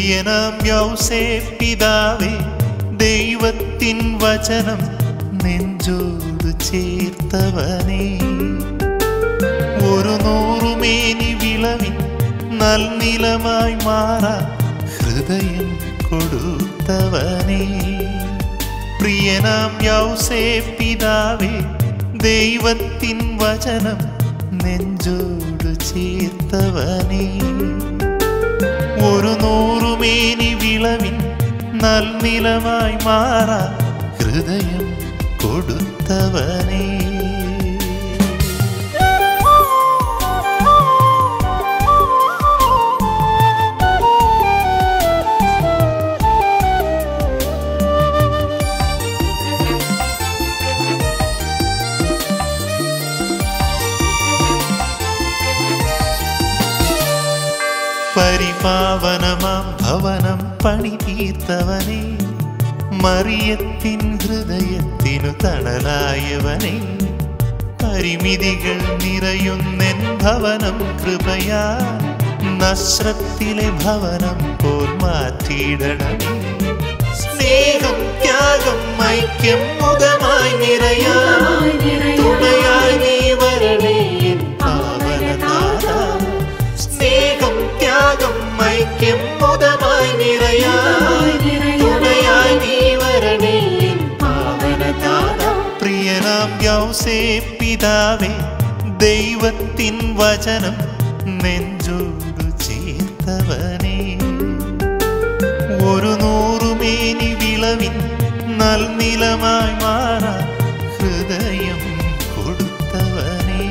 പ്രിയനാം യൗസേ പിതാവേ ദൈവത്തിൻ വചനം നെഞ്ചോട് ചേർത്തവനേ ഒരു നൂറുമേനി വിളവിൻ നൽനിലമായി മാറാ ഹൃദയം കൊടുത്തവനേ പ്രിയനാം യൗസേ പിതാവേ ദൈവത്തിൻ വചനം നെഞ്ചോട് ചേർത്തവനേ ഒരു നൂറുമേനി വിളവിൻ നൽനിലമായി മാറാ ഹൃദയം കൊടുത്തവനേ പരിപാവനമാം ഭവനം പണി തീർത്തവനെ മറിയത്തിൻ ഹൃദയത്തിനു തണലായവനെ പരിമിതികൾ നിറയുന്നെൻ ഭവനം കൃപയാ നശ്രത്തിലെ ഭവനം പോൽ മാറ്റിയിടണമേ സ്നേഹം ത്യാഗം ഐക്യം മുഖമായി നിറയാ തുണയായി നീ വരണേ എൻ പാവനനാഥ സ്നേഹം ത്യാഗം ഐക്യം മുതമായി നിറയായി തുണയായി നീ വരണേ എൻ പാവനനാഥ പ്രിയനാം യൗസേ പിതാവേ ദൈവത്തിൻ വചനം നെഞ്ചോട് ചേർത്തവനേ ഒരു നൂറുമേനി വിളവിൻ നൽനിലമായി മാറാ ഹൃദയം കൊടുത്തവനേ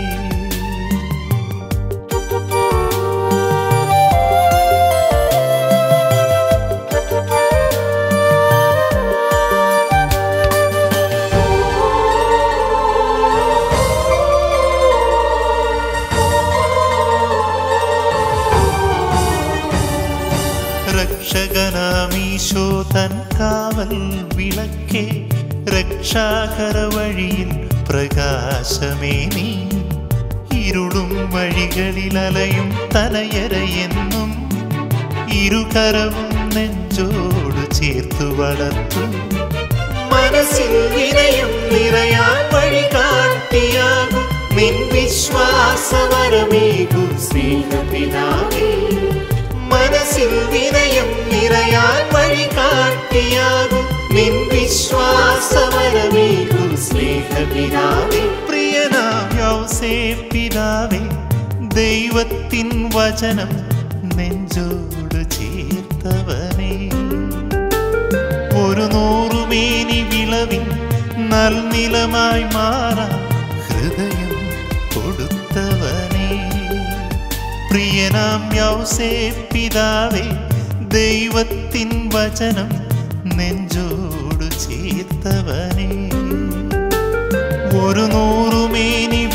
രക്ഷകനാമീശോ തൻ കാവൽ വിളക്കേ രക്ഷാകര വഴിയിൽ പ്രകാശമേ നീ ഇരുളും വഴികളിൽ അലയും തലയരയെന്നും ഇരുകരവും നെഞ്ചോട് ചേർത്തു വളർത്തു മനസ്സിൽ വിനയം നിറയാൻ വഴി കാട്ടിയാകും നിൻ വിശ്വാസവരമേകു സ്നേഹപിതാവേ മനസ്സിൽ വിനയം നിറയാൻ വഴി കാട്ടിയാകും നിൻ വിശ്വാസവരമേകു സ്നേഹപിതാവേ പ്രിയനാം യൗസേ പിതാവേ ദൈവത്തിൻ വചനം നെഞ്ചോട് ചേർത്തവനേ ഒരു നൂറുമേനി വിളവിൻ നൽനിലമായി മാറാ ഹൃദയം കൊടുത്തവനേ പ്രിയനാം യൗസേ പിതാവേ ദൈവത്തിൻ വചനം നെഞ്ചോട് ചേർത്തവനേ ഒരു നൂറുമേനി